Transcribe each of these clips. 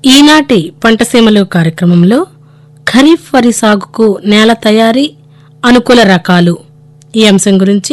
ఈనాటి పంటసీమలు కార్యక్రమంలో ఖరీఫ్ వరి సాగుకు నేల తయారీ అనుకూల రకాలు ఈ అంశం గురించి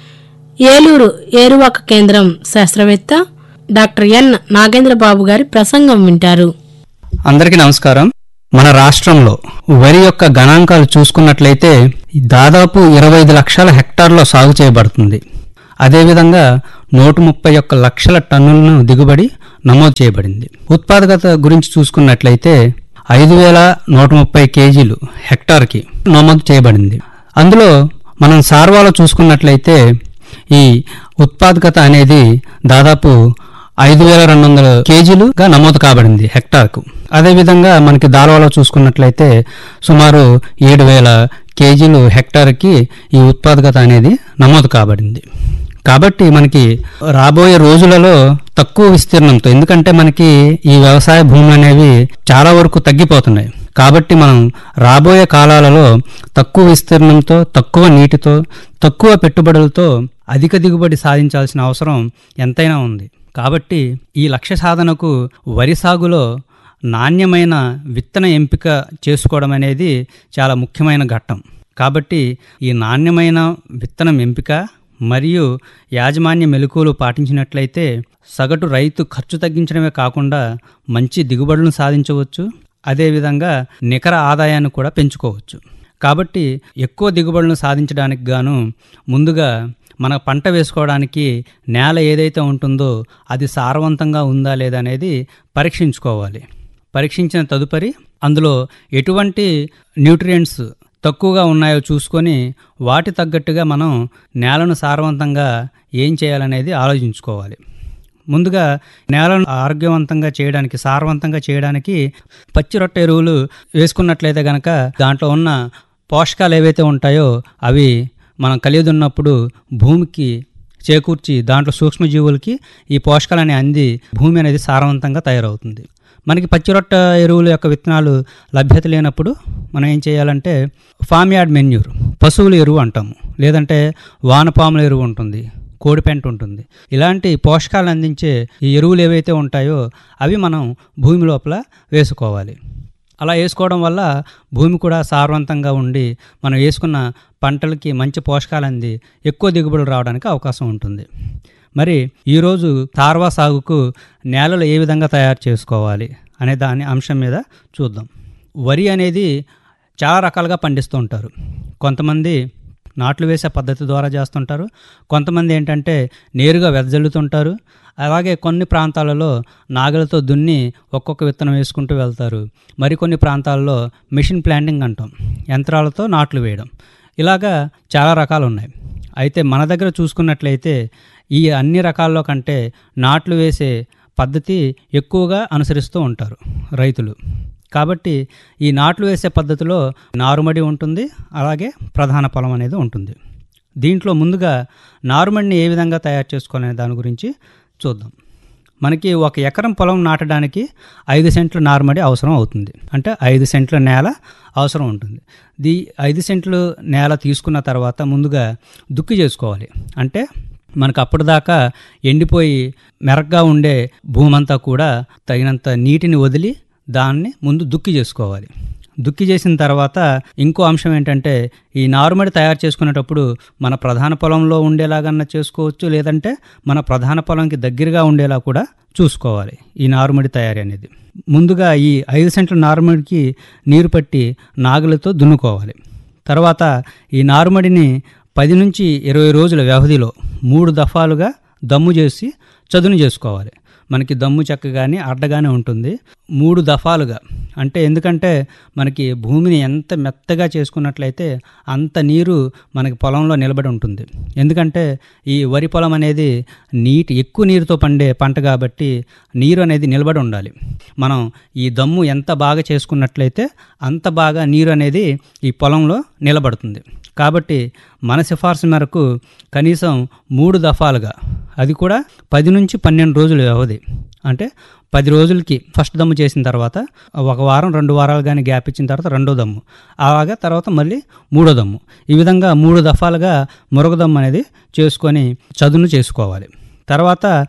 ఏలూరు ఏరువాక కేంద్రం శాస్త్రవేత్త డాక్టర్ ఎన్ నాగేంద్రబాబు గారి ప్రసంగం వింటారు అందరికీ నమస్కారం మన రాష్ట్రంలో వరి యొక్క గణాంకాలు చూసుకున్నట్లయితే దాదాపు ఇరవై ఐదు లక్షల హెక్టార్లో సాగు చేయబడుతుంది అదేవిధంగా నూట ముప్పై ఒక్క లక్షల టన్నులను దిగుబడి నమోదు చేయబడింది ఉత్పాదకత గురించి చూసుకున్నట్లయితే ఐదు వేల నూట ముప్పై కేజీలు హెక్టార్కి నమోదు చేయబడింది అందులో మనం సార్వాలో చూసుకున్నట్లయితే ఈ ఉత్పాదకత అనేది దాదాపు ఐదు వేల రెండు వందల కేజీలుగా నమోదు కాబడింది హెక్టార్కు అదేవిధంగా మనకి దాల్వాలో చూసుకున్నట్లయితే సుమారు ఏడు వేల కేజీలు హెక్టార్కి ఈ ఉత్పాదకత అనేది నమోదు కాబడింది కాబట్టి మనకి రాబోయే రోజులలో తక్కువ విస్తీర్ణంతో ఎందుకంటే మనకి ఈ వ్యవసాయ భూములు అనేవి చాలా వరకు తగ్గిపోతున్నాయి కాబట్టి మనం రాబోయే కాలాలలో తక్కువ విస్తీర్ణంతో తక్కువ నీటితో తక్కువ పెట్టుబడులతో అధిక దిగుబడి సాధించాల్సిన అవసరం ఎంతైనా ఉంది కాబట్టి ఈ లక్ష్య సాధనకు వరి సాగులో నాణ్యమైన విత్తన ఎంపిక చేసుకోవడం అనేది చాలా ముఖ్యమైన ఘట్టం కాబట్టి ఈ నాణ్యమైన విత్తనం ఎంపిక మరియు యాజమాన్య మెలకువలు పాటించినట్లయితే సగటు రైతు ఖర్చు తగ్గించడమే కాకుండా మంచి దిగుబడులను సాధించవచ్చు అదేవిధంగా నికర ఆదాయాన్ని కూడా పెంచుకోవచ్చు కాబట్టి ఎక్కువ దిగుబడులను సాధించడానికి గాను ముందుగా మన పంట వేసుకోవడానికి నేల ఏదైతే ఉంటుందో అది సారవంతంగా ఉందా లేదా అనేది పరీక్షించుకోవాలి పరీక్షించిన తదుపరి అందులో ఎటువంటి న్యూట్రియంట్స్ తక్కువగా ఉన్నాయో చూసుకొని వాటి తగ్గట్టుగా మనం నేలను సారవంతంగా ఏం చేయాలనేది ఆలోచించుకోవాలి ముందుగా నేలను ఆరోగ్యవంతంగా చేయడానికి సారవంతంగా చేయడానికి పచ్చి రొట్టె ఎరువులు వేసుకున్నట్లయితే గనక దాంట్లో ఉన్న పోషకాలు ఏవైతే ఉంటాయో అవి మనం కలిగి ఉన్నప్పుడు భూమికి చేకూర్చి దాంట్లో సూక్ష్మజీవులకి ఈ పోషకాలని అంది భూమి అనేది సారవంతంగా తయారవుతుంది మనకి పచ్చిరొట్ట ఎరువుల యొక్క విత్తనాలు లభ్యత లేనప్పుడు మనం ఏం చేయాలంటే ఫామ్ యార్డ్ మెన్యూర్ పశువుల ఎరువు అంటాము లేదంటే వానపాముల ఎరువు ఉంటుంది కోడిపెంట ఉంటుంది ఇలాంటి పోషకాలు అందించే ఈ ఎరువులు ఏవైతే ఉంటాయో అవి మనం భూమి లోపల వేసుకోవాలి అలా వేసుకోవడం వల్ల భూమి కూడా సారవంతంగా ఉండి మనం వేసుకున్న పంటలకి మంచి పోషకాలు అంది ఎక్కువ దిగుబడులు రావడానికి అవకాశం ఉంటుంది మరి ఈరోజు తార్వా సాగుకు నేలలు ఏ విధంగా తయారు చేసుకోవాలి అనే దాని అంశం మీద చూద్దాం వరి అనేది చాలా రకాలుగా పండిస్తూ ఉంటారు కొంతమంది నాట్లు వేసే పద్ధతి ద్వారా చేస్తుంటారు కొంతమంది ఏంటంటే నేరుగా వెదజల్లుతుంటారు అలాగే కొన్ని ప్రాంతాలలో నాగలతో దున్ని ఒక్కొక్క విత్తనం వేసుకుంటూ వెళ్తారు మరికొన్ని ప్రాంతాల్లో మిషన్ ప్లాంటింగ్ అంటాం యంత్రాలతో నాట్లు వేయడం ఇలాగా చాలా రకాలు ఉన్నాయి అయితే మన దగ్గర చూసుకున్నట్లయితే ఈ అన్ని రకాల్లో కంటే నాట్లు వేసే పద్ధతి ఎక్కువగా అనుసరిస్తూ ఉంటారు రైతులు కాబట్టి ఈ నాట్లు వేసే పద్ధతిలో నారుమడి ఉంటుంది అలాగే ప్రధాన పొలం అనేది ఉంటుంది దీంట్లో ముందుగా నారుమడిని ఏ విధంగా తయారు చేసుకోవాలనే దాని గురించి చూద్దాం మనకి ఒక ఎకరం పొలం నాటడానికి ఐదు సెంట్ల నారుమడి అవసరం అవుతుంది అంటే ఐదు సెంట్ల నేల అవసరం ఉంటుంది దీ ఐదు సెంట్లు నేల తీసుకున్న తర్వాత ముందుగా దుక్కి చేసుకోవాలి అంటే మనకు అప్పటిదాకా ఎండిపోయి మెరగ్గా ఉండే భూమంతా కూడా తగినంత నీటిని వదిలి దాన్ని ముందు దుక్కి చేసుకోవాలి దుక్కి చేసిన తర్వాత ఇంకో అంశం ఏంటంటే ఈ నారుమడి తయారు చేసుకునేటప్పుడు మన ప్రధాన పొలంలో ఉండేలాగన్నా చేసుకోవచ్చు లేదంటే మన ప్రధాన పొలంకి దగ్గరగా ఉండేలా కూడా చూసుకోవాలి ఈ నారుమడి తయారీ అనేది ముందుగా ఈ ఐదు సెంట్ల నారుమడికి నీరు పట్టి నాగులతో దున్నుకోవాలి తర్వాత ఈ నారుమడిని పది నుంచి ఇరవై రోజుల వ్యవధిలో మూడు దఫాలుగా దమ్ము చేసి చదును చేసుకోవాలి మనకి దమ్ము చెక్క కానీ అడ్డగానే ఉంటుంది మూడు దఫాలుగా అంటే ఎందుకంటే మనకి భూమిని ఎంత మెత్తగా చేసుకున్నట్లయితే అంత నీరు మనకి పొలంలో నిలబడి ఉంటుంది ఎందుకంటే ఈ వరి పొలం అనేది నీటి ఎక్కువ నీరుతో పండే పంట కాబట్టి నీరు అనేది నిలబడి ఉండాలి మనం ఈ దమ్ము ఎంత బాగా చేసుకున్నట్లయితే అంత బాగా నీరు అనేది ఈ పొలంలో నిలబడుతుంది కాబట్టి మన సిఫార్సు మేరకు కనీసం మూడు దఫాలుగా అది కూడా పది నుంచి పన్నెండు రోజుల వ్యవధి అంటే పది రోజులకి ఫస్ట్ దమ్ము చేసిన తర్వాత ఒక వారం రెండు వారాలు కానీ గ్యాప్ ఇచ్చిన తర్వాత రెండో దమ్ము అలాగా తర్వాత మళ్ళీ మూడో దమ్ము ఈ విధంగా మూడు దఫాలుగా మురగదమ్ము అనేది చేసుకొని చదును చేసుకోవాలి తర్వాత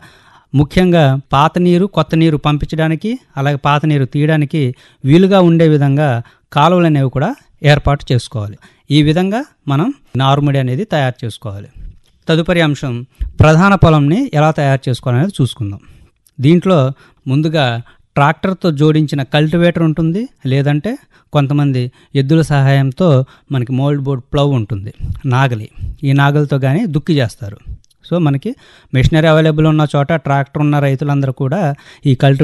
ముఖ్యంగా పాత నీరు కొత్త నీరు పంపించడానికి అలాగే పాత నీరు తీయడానికి వీలుగా ఉండే విధంగా కాలువలు అనేవి కూడా ఏర్పాటు చేసుకోవాలి ఈ విధంగా మనం నారుమడి అనేది తయారు చేసుకోవాలి తదుపరి అంశం ప్రధాన పొలంని ఎలా తయారు చేసుకోవాలనేది చూసుకుందాం దీంట్లో ముందుగా ట్రాక్టర్తో జోడించిన కల్టివేటర్ ఉంటుంది లేదంటే కొంతమంది ఎద్దుల సహాయంతో మనకి మోల్డ్ బోర్డ్ ప్లవ్ ఉంటుంది నాగలి ఈ నాగలితో కానీ దుక్కి చేస్తారు సో మనకి మెషినరీ అవైలబుల్ ఉన్న చోట ట్రాక్టర్ ఉన్న రైతులందరూ కూడా ఈ కల్టి